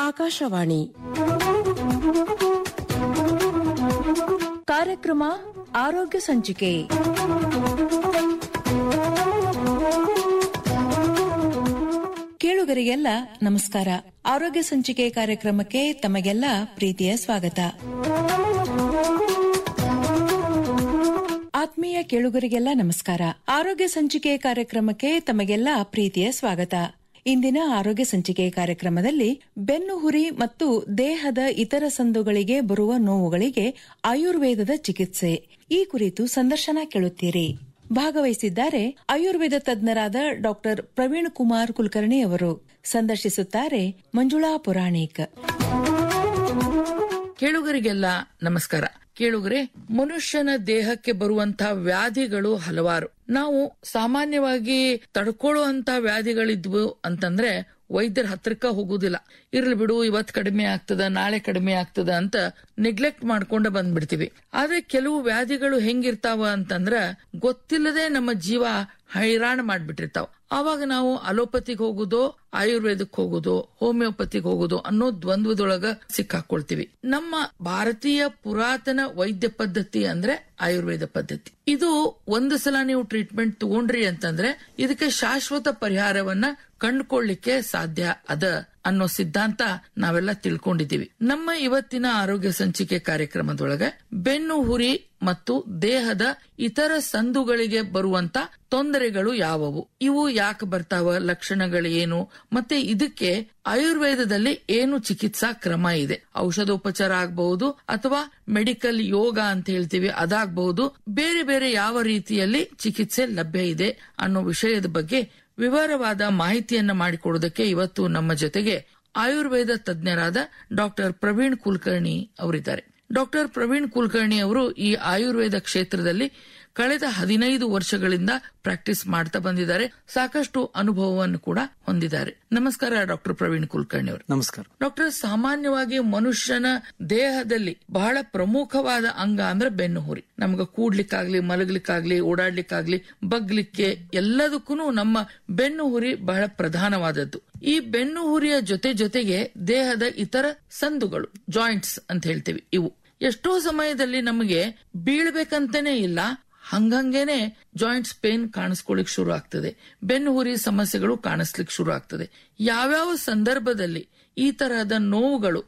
ಆಕಾಶವಾಣಿ ಕಾರ್ಯಕ್ರಮ ಆರೋಗ್ಯ ಸಂಚಿಕೆ ಕೇಳುಗರಿಗೆಲ್ಲ ನಮಸ್ಕಾರ ಆರೋಗ್ಯ ಸಂಚಿಕೆ ಕಾರ್ಯಕ್ರಮಕ್ಕೆ ತಮಗೆಲ್ಲ ಪ್ರೀತಿಯ ಸ್ವಾಗತ ಆತ್ಮೀಯ ಕೇಳುಗರಿಗೆಲ್ಲ ನಮಸ್ಕಾರ ಆರೋಗ್ಯ ಸಂಚಿಕೆ ಕಾರ್ಯಕ್ರಮಕ್ಕೆ ತಮಗೆಲ್ಲ ಪ್ರೀತಿಯ ಸ್ವಾಗತ ಇಂದಿನ ಆರೋಗ್ಯ ಸಂಚಿಕೆ ಕಾರ್ಯಕ್ರಮದಲ್ಲಿ ಬೆನ್ನು ಹುರಿ ಮತ್ತು ದೇಹದ ಇತರ ಸಂದುಗಳಿಗೆ ಬರುವ ನೋವುಗಳಿಗೆ ಆಯುರ್ವೇದದ ಚಿಕಿತ್ಸೆ ಈ ಕುರಿತು ಸಂದರ್ಶನ ಕೇಳುತ್ತೀರಿ ಭಾಗವಹಿಸಿದ್ದಾರೆ ಆಯುರ್ವೇದ ತಜ್ಞರಾದ ಡಾಕ್ಟರ್ ಪ್ರವೀಣ್ ಕುಮಾರ್ ಕುಲಕರ್ಣಿ ಅವರು ಸಂದರ್ಶಿಸುತ್ತಾರೆ ಮಂಜುಳಾ ಪುರಾಣಿಕ್ ಕೇಳುಗರಿಗೆಲ್ಲ ನಮಸ್ಕಾರ ಕೇಳುಗರೆ ಮನುಷ್ಯನ ದೇಹಕ್ಕೆ ಬರುವಂತಹ ವ್ಯಾಧಿಗಳು ಹಲವಾರು ನಾವು ಸಾಮಾನ್ಯವಾಗಿ ತಡ್ಕೊಳ್ಳುವಂತ ವ್ಯಾಧಿಗಳಿದ್ವು ಅಂತಂದ್ರೆ ವೈದ್ಯರ ಹತ್ರಕ್ಕ ಹೋಗುದಿಲ್ಲ ಇರ್ಲಿ ಬಿಡು ಇವತ್ ಕಡಿಮೆ ಆಗ್ತದ ನಾಳೆ ಕಡಿಮೆ ಆಗ್ತದ ಅಂತ ನೆಗ್ಲೆಕ್ಟ್ ಮಾಡ್ಕೊಂಡ ಬಂದ್ಬಿಡ್ತೀವಿ ಆದ್ರೆ ಕೆಲವು ವ್ಯಾಧಿಗಳು ಹೆಂಗಿರ್ತಾವ ಅಂತಂದ್ರ ಗೊತ್ತಿಲ್ಲದೆ ನಮ್ಮ ಜೀವ ಹೈರಾಣ ಮಾಡ್ಬಿಟ್ಟಿರ್ತಾವ ಆವಾಗ ನಾವು ಅಲೋಪತಿಗೆ ಹೋಗುದೋ ಆಯುರ್ವೇದಕ್ಕೆ ಹೋಗುದೋ ಹೋಮಿಯೋಪತಿಗೆ ಹೋಗುದೋ ಅನ್ನೋ ದ್ವಂದ್ವದೊಳಗ ಸಿಕ್ಕಾಕೊಳ್ತೀವಿ ನಮ್ಮ ಭಾರತೀಯ ಪುರಾತನ ವೈದ್ಯ ಪದ್ಧತಿ ಅಂದ್ರೆ ಆಯುರ್ವೇದ ಪದ್ಧತಿ ಇದು ಒಂದು ಸಲ ನೀವು ಟ್ರೀಟ್ಮೆಂಟ್ ತಗೊಂಡ್ರಿ ಅಂತಂದ್ರೆ ಇದಕ್ಕೆ ಶಾಶ್ವತ ಪರಿಹಾರವನ್ನ ಕಂಡುಕೊಳ್ಳಿಕ್ಕೆ ಸಾಧ್ಯ ಅದ ಅನ್ನೋ ಸಿದ್ಧಾಂತ ನಾವೆಲ್ಲ ತಿಳ್ಕೊಂಡಿದ್ದೀವಿ ನಮ್ಮ ಇವತ್ತಿನ ಆರೋಗ್ಯ ಸಂಚಿಕೆ ಕಾರ್ಯಕ್ರಮದೊಳಗೆ ಬೆನ್ನು ಹುರಿ ಮತ್ತು ದೇಹದ ಇತರ ಸಂದುಗಳಿಗೆ ಬರುವಂತ ತೊಂದರೆಗಳು ಯಾವುವು ಇವು ಯಾಕೆ ಬರ್ತಾವ ಲಕ್ಷಣಗಳು ಏನು ಮತ್ತೆ ಇದಕ್ಕೆ ಆಯುರ್ವೇದದಲ್ಲಿ ಏನು ಚಿಕಿತ್ಸಾ ಕ್ರಮ ಇದೆ ಔಷಧೋಪಚಾರ ಆಗಬಹುದು ಅಥವಾ ಮೆಡಿಕಲ್ ಯೋಗ ಅಂತ ಹೇಳ್ತೀವಿ ಅದಾಗಬಹುದು ಬೇರೆ ಬೇರೆ ಯಾವ ರೀತಿಯಲ್ಲಿ ಚಿಕಿತ್ಸೆ ಲಭ್ಯ ಇದೆ ಅನ್ನೋ ವಿಷಯದ ಬಗ್ಗೆ ವಿವರವಾದ ಮಾಹಿತಿಯನ್ನ ಮಾಡಿಕೊಡೋದಕ್ಕೆ ಇವತ್ತು ನಮ್ಮ ಜೊತೆಗೆ ಆಯುರ್ವೇದ ತಜ್ಞರಾದ ಡಾಕ್ಟರ್ ಪ್ರವೀಣ್ ಕುಲಕರ್ಣಿ ಅವರಿದ್ದಾರೆ ಡಾಕ್ಟರ್ ಪ್ರವೀಣ್ ಕುಲಕರ್ಣಿ ಅವರು ಈ ಆಯುರ್ವೇದ ಕ್ಷೇತ್ರದಲ್ಲಿ ಕಳೆದ ಹದಿನೈದು ವರ್ಷಗಳಿಂದ ಪ್ರಾಕ್ಟೀಸ್ ಮಾಡ್ತಾ ಬಂದಿದ್ದಾರೆ ಸಾಕಷ್ಟು ಅನುಭವವನ್ನು ಕೂಡ ಹೊಂದಿದ್ದಾರೆ ನಮಸ್ಕಾರ ಡಾಕ್ಟರ್ ಪ್ರವೀಣ್ ಕುಲಕರ್ಣಿ ಅವರು ನಮಸ್ಕಾರ ಡಾಕ್ಟರ್ ಸಾಮಾನ್ಯವಾಗಿ ಮನುಷ್ಯನ ದೇಹದಲ್ಲಿ ಬಹಳ ಪ್ರಮುಖವಾದ ಅಂಗ ಅಂದ್ರೆ ಬೆನ್ನು ಹುರಿ ನಮ್ಗ ಕೂಡ್ಲಿಕ್ಕಾಗ್ಲಿ ಮಲಗ್ಲಿಕ್ಕಾಗ್ಲಿ ಓಡಾಡ್ಲಿಕ್ಕಾಗ್ಲಿ ಬಗ್ಲಿಕ್ಕೆ ಎಲ್ಲದಕ್ಕೂ ನಮ್ಮ ಬೆನ್ನು ಹುರಿ ಬಹಳ ಪ್ರಧಾನವಾದದ್ದು ಈ ಬೆನ್ನು ಹುರಿಯ ಜೊತೆ ಜೊತೆಗೆ ದೇಹದ ಇತರ ಸಂದುಗಳು ಜಾಯಿಂಟ್ಸ್ ಅಂತ ಹೇಳ್ತೀವಿ ಇವು ಎಷ್ಟೋ ಸಮಯದಲ್ಲಿ ನಮಗೆ ಬೀಳ್ಬೇಕಂತಾನೆ ಇಲ್ಲ ಹಂಗಂಗೇನೆ ಜಾಯಿಂಟ್ಸ್ ಪೇನ್ ಕಾಣಿಸ್ಕೊಳ್ಳಿಕ್ ಶುರು ಆಗ್ತದೆ ಬೆನ್ನು ಹುರಿ ಸಮಸ್ಯೆಗಳು ಕಾಣಿಸ್ಲಿಕ್ಕೆ ಶುರು ಆಗ್ತದೆ ಯಾವ್ಯಾವ ಸಂದರ್ಭದಲ್ಲಿ ಈ ತರಹದ ನೋವುಗಳು